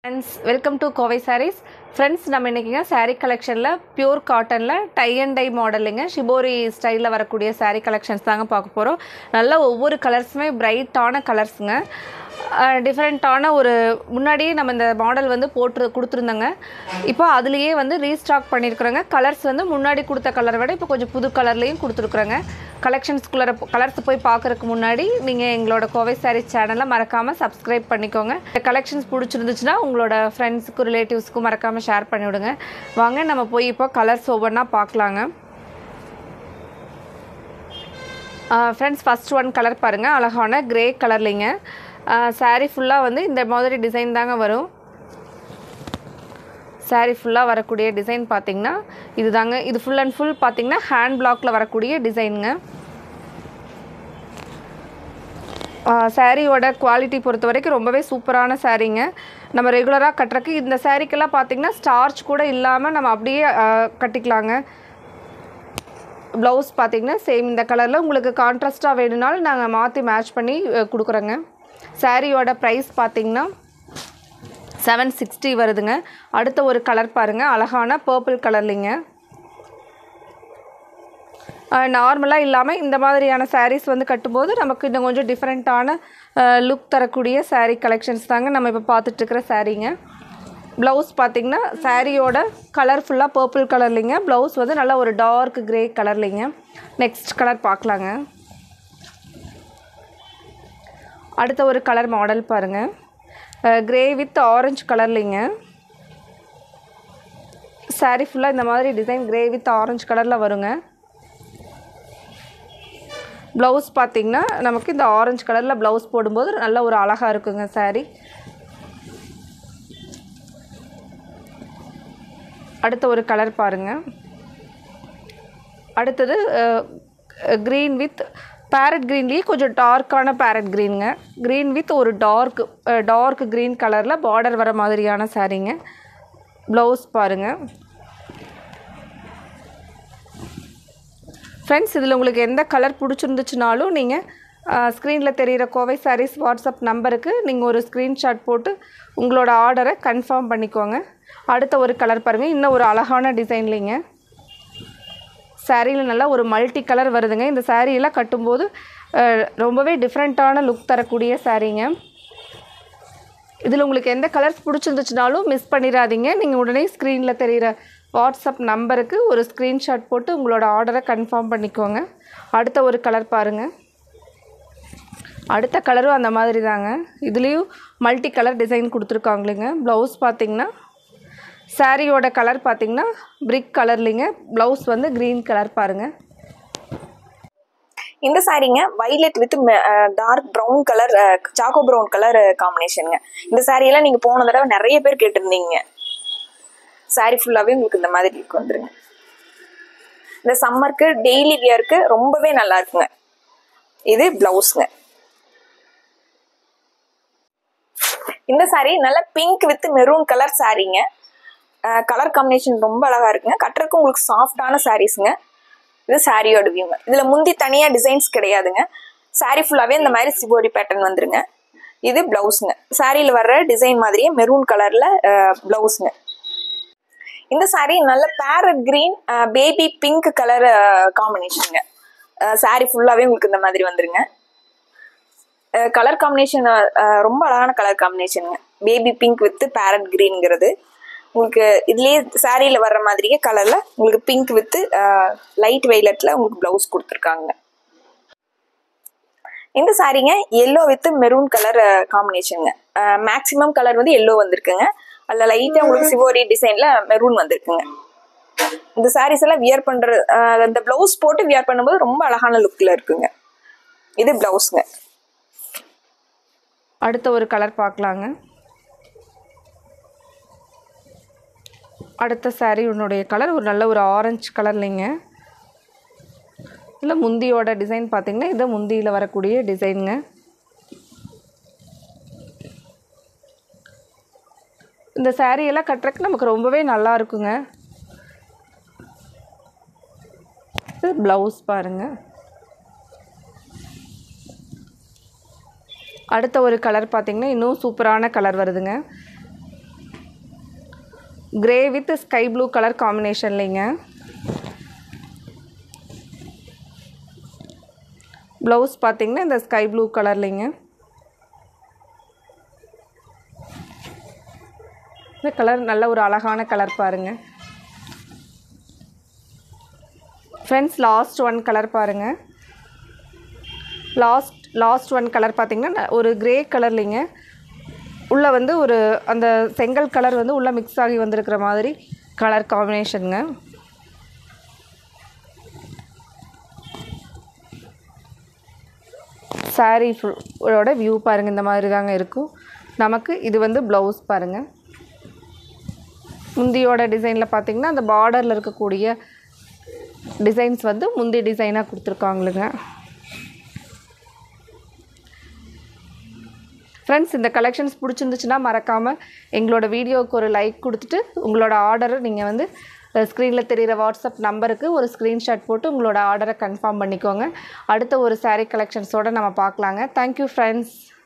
friends welcome to Kovai sarees friends நம்ம இன்றைக்கிங்க saree கலெக்ஷனில் பியூர் காட்டனில் டை அண்ட் டை மாடலுங்க ஷிபோரி ஸ்டைலில் வரக்கூடிய saree கலெக்ஷன்ஸ் தாங்க பார்க்க போகிறோம் நல்ல ஒவ்வொரு கலர்ஸுமே பிரைட்டான கலர்ஸுங்க டிஃப்ரெண்ட்டான ஒரு முன்னாடியே நம்ம இந்த மாடல் வந்து போட்டு கொடுத்துருந்தோங்க இப்போ அதுலேயே வந்து ரீஸ்டாக் பண்ணியிருக்கிறோங்க கலர்ஸ் வந்து முன்னாடி கொடுத்த கலரை விட இப்போ கொஞ்சம் புது கலர்லேயும் கொடுத்துருக்குறோங்க கலெக்ஷன்ஸ்குள்ளே கலர்ஸ் போய் பார்க்குறதுக்கு முன்னாடி நீங்கள் எங்களோட கோவை சாரீஸ் சேனலை மறக்காமல் சப்ஸ்கிரைப் பண்ணிக்கோங்க இந்த கலெக்ஷன்ஸ் பிடிச்சிருந்துச்சுன்னா உங்களோட ஃப்ரெண்ட்ஸுக்கும் ரிலேட்டிவ்ஸ்க்கும் மறக்காமல் ஷேர் பண்ணி விடுங்க வாங்க நம்ம போய் இப்போ கலர்ஸ் ஒவ்வொன்றா பார்க்கலாங்க ஃப்ரெண்ட்ஸ் ஃபஸ்ட் ஒன் கலர் பாருங்கள் அழகான கிரே கலர்லிங்க saree ஃபுல்லாக வந்து இந்த மாதிரி டிசைன் தாங்க வரும் saree ஃபுல்லாக வரக்கூடிய டிசைன் பார்த்தீங்கன்னா இது தாங்க இது ஃபுல் அண்ட் ஃபுல் பார்த்தீங்கன்னா ஹேண்ட் பிளாக்ல வரக்கூடிய டிசைனுங்க சாரியோட குவாலிட்டி பொறுத்த வரைக்கும் ரொம்பவே சூப்பரான சாரீங்க நம்ம ரெகுலராக கட்டுறக்கு இந்த சாரீக்கெல்லாம் பார்த்தீங்கன்னா ஸ்டார்ச் கூட இல்லாமல் நம்ம அப்படியே ஆ, கட்டிக்கலாங்க ப்ளவுஸ் பார்த்தீங்கன்னா சேம் இந்த கலரில் உங்களுக்கு கான்ட்ராஸ்ட்டாக வேணும்னாலும் நாங்கள் மாற்றி மேட்ச் பண்ணி அஹ், கொடுக்குறோங்க சாரியோட ப்ரைஸ் பார்த்தீங்கன்னா செவன் சிக்ஸ்டி வருதுங்க அடுத்த ஒரு கலர் பாருங்கள் அழகான பர்பிள் கலர்லிங்க நார்மலாக இல்லாமல் இந்த மாதிரியான sarees வந்து கட்டும்போது நமக்கு இன்னும் கொஞ்சம் டிஃப்ரெண்ட்டான லுக் தரக்கூடிய saree கலெக்ஷன்ஸ் தாங்க நம்ம இப்போ பார்த்துட்ருக்கிற சாரீங்க ப்ளவுஸ் பார்த்தீங்கன்னா சாரியோட கலர் ஃபுல்லாக பர்பிள் கலர்லிங்க ப்ளவுஸ் வந்து நல்லா ஒரு டார்க் கிரே கலர்லிங்க நெக்ஸ்ட் கலர் பார்க்கலாங்க அடுத்த ஒரு கலர் மாடல் பாருங்கள் கிரே வித் ஆரஞ்சு கலர்லிங்க saree ஃபுல்லாக இந்த மாதிரி டிசைன் கிரே வித் ஆரஞ்சு கலரில் வருங்க ப்ளவுஸ் பார்த்தீங்கன்னா நமக்கு இந்த ஆரஞ்சு கலரில் ப்ளவுஸ் போடும்போது நல்ல ஒரு அழகாக இருக்குங்க saree அடுத்த ஒரு கலர் பாருங்கள் அடுத்தது க்ரீன் வித் பேரட் க்ரீன்லேயே கொஞ்சம் டார்க்கான பேரட் க்ரீனுங்க க்ரீன் வித் ஒரு டார்க் டார்க் க்ரீன் கலரில் பார்டர் வர மாதிரியான சாரீங்க ப்ளவுஸ் பாருங்கள் ஃப்ரெண்ட்ஸ் இதில் உங்களுக்கு எந்த கலர் பிடிச்சிருந்துச்சுனாலும் நீங்கள் ஸ்க்ரீனில் தெரிகிற கோவை சாரீஸ் வாட்ஸ்அப் நம்பருக்கு நீங்கள் ஒரு ஸ்க்ரீன்ஷாட் போட்டு உங்களோட ஆர்டரை கன்ஃபார்ம் பண்ணிக்கோங்க அடுத்த ஒரு கலர் பாருங்கள் இன்னும் ஒரு அழகான டிசைன்லிங்க சாரியில் நல்லா ஒரு மல்டி கலர் வருதுங்க இந்த சாரியெல்லாம் கட்டும்போது அஹ், ரொம்பவே டிஃப்ரெண்ட்டான லுக் தரக்கூடிய சாரீங்க இதில் உங்களுக்கு எந்த கலர்ஸ் பிடிச்சிருந்துச்சுனாலும் மிஸ் பண்ணிடாதீங்க நீங்கள் உடனே ஸ்க்ரீனில் தெரிகிற வாட்ஸ்அப் நம்பருக்கு ஒரு ஸ்க்ரீன்ஷாட் போட்டு உங்களோட ஆர்டரை கன்ஃபார்ம் பண்ணிக்கோங்க அடுத்த ஒரு கலர் பாருங்கள் அடுத்த கலரும் அந்த மாதிரி தாங்க இதுலேயும் மல்டி கலர் டிசைன் கொடுத்துருக்காங்களுங்க ப்ளவுஸ் பார்த்தீங்கன்னா சாரியோட கலர் பார்த்தீங்கன்னா பிரிக் கலர்லிங்க ப்ளவுஸ் வந்து க்ரீன் கலர் பாருங்கள் இந்த சாரீங்க violet with dark brown colour choco brown colour காம்பினேஷனுங்க இந்த saree எல்லாம் நீங்க போன தடவை நிறைய பேர் கேட்டிருந்தீங்க saree ஃபுல்லாவே உங்களுக்கு இந்த மாதிரி இருக்கு வந்துருங்க இந்த சம்மருக்கு டெய்லி வியருக்கு ரொம்பவே நல்லா இருக்குங்க இது பிளவுஸ்ங்க இந்த saree நல்ல பிங்க் வித் மெரூன் கலர் சாரீங்க கலர் காம்பினேஷன் ரொம்ப அழகா இருக்குங்க கட்டுறதுக்கு உங்களுக்கு சாஃப்டான சாரீஸ்ங்க இது சாரியோட வியூங்க இதுல முந்தி தனியா டிசைன்ஸ் கிடையாதுங்க சாரி ஃபுல்லாவே இந்த மாதிரி சிபோரி பேட்டர்ன் வந்துருங்க இது பிளவுஸ்ங்க சாரியில வர்ற டிசைன் மாதிரியே மெரூன் கலர்ல பிளவுஸ்ங்க இந்த சாரி நல்ல parrot green baby pink colour காம்பினேஷனுங்க சாரி ஃபுல்லாவே உங்களுக்கு இந்த மாதிரி வந்துருங்க கலர் காம்பினேஷன் ரொம்ப அழகான கலர் காம்பினேஷனுங்க பேபி பிங்க் வித் பேரட் கிரீன்ங்கிறது உங்களுக்கு இதுலயே சாரியில வர்ற மாதிரியே கலர்ல உங்களுக்கு பிங்க் வித் லைட் வெய்லட்ல உங்களுக்கு பிளவுஸ் கொடுத்துருக்காங்க இந்த சாரீங்க எல்லோ வித் மெரூன் கலர் காம்பினேஷனுங்க மேக்ஸிமம் கலர் வந்து எல்லோ வந்திருக்குங்க அதில் லைட்டாக உங்களுக்கு சிவோரி டிசைன்ல மெரூன் வந்திருக்குங்க இந்த சாரீஸ் எல்லாம் வியர் பண்ற அஹ், இந்த பிளவுஸ் போட்டு வியர் பண்ணும்போது ரொம்ப அழகான லுக்ல இருக்குங்க இது பிளவுஸ்ங்க அடுத்த ஒரு கலர் பார்க்கலாங்க அடுத்த saree உன்னுடைய கலர் ஒரு நல்ல ஒரு ஆரஞ்சு கலர்லிங்க இல்லை முந்தியோட டிசைன் பார்த்தீங்கன்னா இது முந்தியில் வரக்கூடிய டிசைனுங்க இந்த saree எல்லாம் கட்டுறதுக்கு நமக்கு ரொம்பவே நல்லா இருக்குங்க இது ப்ளவுஸ் பாருங்கள் அடுத்த ஒரு கலர் பார்த்தீங்கன்னா இன்னும் சூப்பரான கலர் வருதுங்க grey with sky blue colour காம்பினேஷன்லைங்க ப்ளவுஸ் பார்த்தீங்கன்னா இந்த ஸ்கை ப்ளூ கலர்லைங்க இந்த கலர் நல்ல ஒரு அழகான கலர் பாருங்கள் ஃப்ரெண்ட்ஸ் லாஸ்ட் ஒன் கலர் பாருங்கள் லாஸ்ட் லாஸ்ட் ஒன் கலர் பார்த்தீங்கன்னா ஒரு கிரே கலர்லிங்க உள்ளே வந்து ஒரு அந்த செங்கல் கலர் வந்து உள்ளே மிக்ஸ் ஆகி வந்திருக்கிற மாதிரி கலர் காம்பினேஷனுங்க சாரீ ஃபுல்லோட வியூ பாருங்கள் இந்த மாதிரி தாங்க இருக்கும் நமக்கு இது வந்து ப்ளவுஸ் பாருங்கள் முந்தியோட டிசைனில் பார்த்தீங்கன்னா அந்த பார்டரில் இருக்கக்கூடிய டிசைன்ஸ் வந்து முந்தி டிசைனாக கொடுத்துருக்காங்களுங்க ஃப்ரெண்ட்ஸ் இந்த கலெக்ஷன்ஸ் பிடிச்சிருந்துச்சுன்னா மறக்காமல் எங்களோட வீடியோவுக்கு ஒரு லைக் கொடுத்துட்டு உங்களோட ஆர்டரை நீங்கள் வந்து ஸ்க்ரீனில் தெரிகிற வாட்ஸ்அப் நம்பருக்கு ஒரு ஸ்க்ரீன்ஷாட் போட்டு உங்களோட ஆர்டரை கன்ஃபார்ம் பண்ணிக்கோங்க அடுத்த ஒரு saree கலெக்ஷன்ஸோடு நம்ம பார்க்கலாங்க தேங்க்யூ ஃப்ரெண்ட்ஸ்